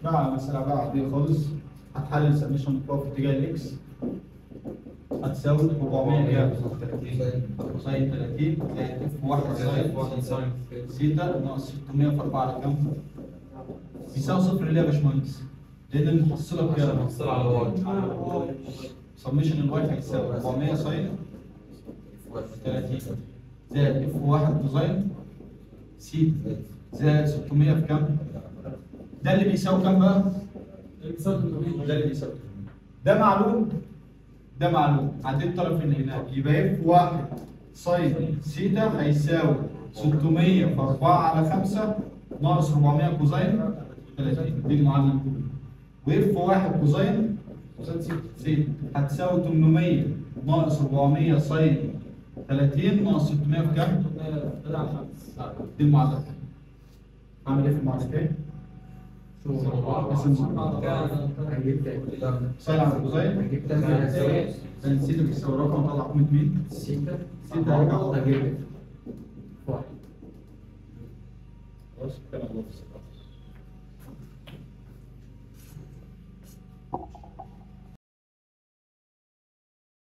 بقى على مسألة بقى عادية خالص هتحلل سميشن قوة في اتجاه الاكس هتساوي 400 كام؟ ساين 30 زائد اف 1 ساين سيتا ناقص 600 في 4 على كام؟ بيساوي صفر ليه يا باشمهندس؟ لأن المحصلة بكام؟ محصلة على واي. سميشن الواي هيساوي 400 ساين 30 زائد اف 1 كوزين سيتا زائد 600 في كام؟ ده اللي بيساوي كام بقى؟ ده اللي بيساوي ده معلوم ده معلوم عديت طرفين هناك يبقى اف 1 ساين سيتا هيساوي 600 في 4 على 5 ناقص 400 كوزين 30 دي المعادله كلها واف 1 كوزين سيتا هتساوي 800 ناقص 400 ساين 30 ناقص 600 في كام؟ دي المعادله اعمل ايه في المعادله تاني؟ ساين على كوزين ساين سيتا بيساوي رقم طلع قيمه مين؟ سيتا هيرجع خلاص كده خلاص